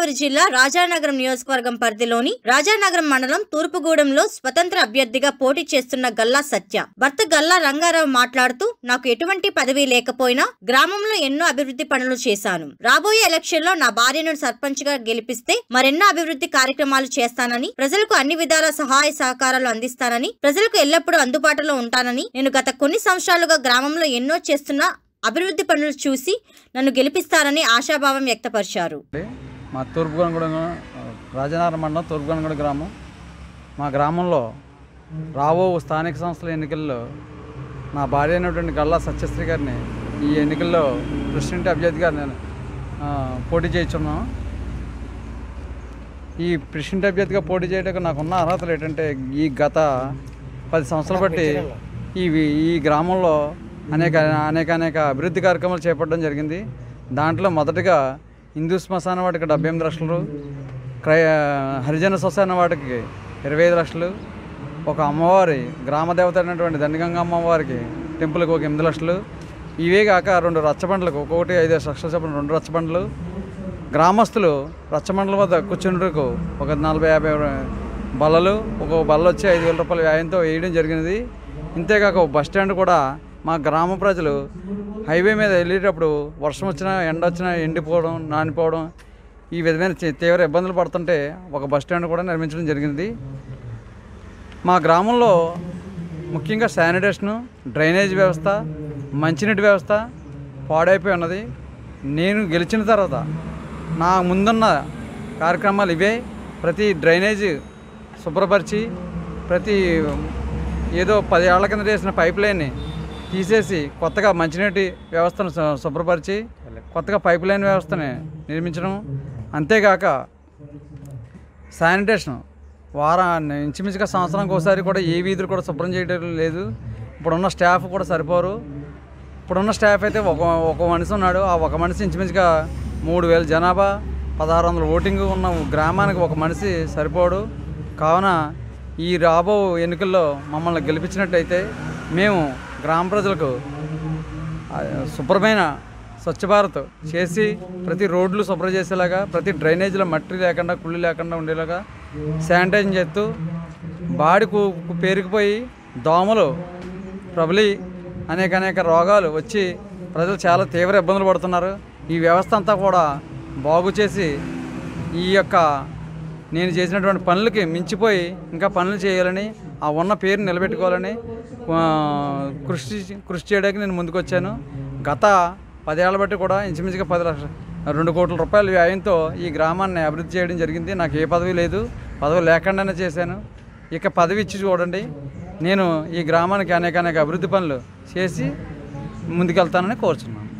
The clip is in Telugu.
గోదావరి జిల్లా రాజానగరం నియోజకవర్గం పరిధిలోని రాజానగరం మండలం తూర్పుగూడెంలో స్వతంత్ర అభ్యర్థిగా పోటీ చేస్తున్న గల్లా సత్య భర్త గల్లా రంగారావు మాట్లాడుతూ నాకు ఎటువంటి పదవి లేకపోయినా గ్రామంలో ఎన్నో అభివృద్ధి పనులు చేశాను రాబోయే ఎలక్షన్ లో నా భార్యను సర్పంచ్ గా గెలిపిస్తే మరెన్నో అభివృద్ధి కార్యక్రమాలు చేస్తానని ప్రజలకు అన్ని విధాల సహాయ సహకారాలు అందిస్తానని ప్రజలకు ఎల్లప్పుడూ అందుబాటులో ఉంటానని నేను గత కొన్ని సంవత్సరాలుగా గ్రామంలో ఎన్నో చేస్తున్న అభివృద్ధి పనులు చూసి నన్ను గెలిపిస్తారని ఆశాభావం వ్యక్తపరిచారు అండి. మా తూర్పుగొనగూడ రాజనగరం మండలం తూర్పుగొనగూడ గ్రామం మా గ్రామంలో రాబో స్థానిక సంస్థల ఎన్నికల్లో నా భార్య అయినటువంటి గల్లా సత్యశ్రీ గారిని ఈ ఎన్నికల్లో ప్రెసిడెంట్ అభ్యర్థిగా నేను ఆ, పోటీ చేయించున్నాను ఈ ప్రెసిడెంట్ అభ్యర్థిగా పోటీ చేయడానికి నాకున్న అర్హతలు ఏంటంటే ఈ గత పది సంవత్సరాలు బట్టి ఈ ఈ గ్రామంలో అనేక అనేక అనేక అభివృద్ధి కార్యక్రమాలు చేపట్టడం జరిగింది దాంట్లో మొదటగా హిందూ శ్మశాన వాటికి డెబ్బై ఎనిమిది లక్షలు క్రయ హరిజన శ్మశాన వాటికి ఇరవై ఐదు లక్షలు ఒక అమ్మవారి గ్రామ దేవత అయినటువంటి దండిగంగ అమ్మవారికి టెంపుల్కి ఒక ఎనిమిది లక్షలు ఇవే కాక రెండు రచ్చబండ్లకు ఒక్కొక్కటి ఐదు లక్షల చొప్పున రెండు రచ్చబండ్లు గ్రామస్తులు రచ్చమండలం వద్ద కూర్చున్నకు ఒక నలభై యాభై బల్లలు ఒక బల్ల వచ్చి ఐదు వేల రూపాయల వ్యాయంతో వేయడం జరిగినది ఇంతేకాక ఒక బస్ స్టాండ్ కూడా మా గ్రామ ప్రజలు హైవే మీద వెళ్ళేటప్పుడు వర్షం వచ్చినా ఎండ వచ్చినా ఎండిపోవడం నానిపోవడం ఈ విధమైన చి- తీవ్ర ఇబ్బందులు పడుతుంటే ఒక బస్ స్టాండ్ కూడా నిర్మించడం జరిగింది మా గ్రామంలో ముఖ్యంగా శానిటేషను డ్రైనేజ్ వ్యవస్థ మంచినీటి వ్యవస్థ పాడైపోయి ఉన్నది నేను గెలిచిన తర్వాత నా ముందున్న కార్యక్రమాలు ఇవే ప్రతి డ్రైనేజ్ శుభ్రపరిచి ప్రతి ఏదో పది ఏళ్ల కింద చేసిన పైప్ లైన్ని తీసేసి కొత్తగా మంచినీటి వ్యవస్థను శు- శుభ్రపరిచి కొత్తగా పైప్ లైన్ వ్యవస్థని నిర్మించడం అంతేగాక శానిటేషన్ వారాన్ని ఇంచుమించుగా సంవత్సరానికి ఒకసారి కూడా ఏ వీధులు కూడా శుభ్రం చేయడం లేదు ఇప్పుడున్న స్టాఫ్ కూడా సరిపోరు ఇప్పుడున్న స్టాఫ్ అయితే ఒక ఒక మనిషి ఉన్నాడు ఆ ఒక మనిషి ఇంచుమించుగా మూడు వేల జనాభా పదహారు వందల ఓటింగ్ ఉన్న గ్రామానికి ఒక మనిషి సరిపోడు కావున ఈ రాబో ఎన్నికల్లో మమ్మల్ని గెలిపించినట్టయితే మేము గ్రామ ప్రజలకు ఆ, శుభ్రమైన స్వచ్ఛ భారత్ చేసి ప్రతి రోడ్లు శుభ్రం చేసేలాగా ప్రతి డ్రైనేజీలో మట్టి లేకుండా కుళ్ళు లేకుండా ఉండేలాగా శానిటైజింగ్ చేస్తూ బాడి కు- కు- పేరుకుపోయి దోమలు ప్రబలి అనేక అనేక రోగాలు వచ్చి ప్రజలు చాలా తీవ్ర ఇబ్బందులు పడుతున్నారు ఈ వ్యవస్థ అంతా కూడా బాగు చేసి ఈ యొక్క నేను చేసినటువంటి పనులకి మించిపోయి ఇంకా పనులు చేయాలని ఆ ఉన్న పేరు నిలబెట్టుకోవాలని ఆ, కృషి కృషి చేయడానికి నేను ముందుకు వచ్చాను గత పదేళ్ల బట్టి కూడా ఇంచుమించుగా పది లక్షల రెండు కోట్ల రూపాయల వ్యయంతో ఈ గ్రామాన్ని అభివృద్ధి చేయడం జరిగింది నాకు ఏ పదవి లేదు పదవి లేకుండానే చేశాను ఇక పదవి ఇచ్చి చూడండి నేను ఈ గ్రామానికి అనేక అనేక అభివృద్ధి పనులు చేసి ముందుకెళ్తానని కోరుచున్నాను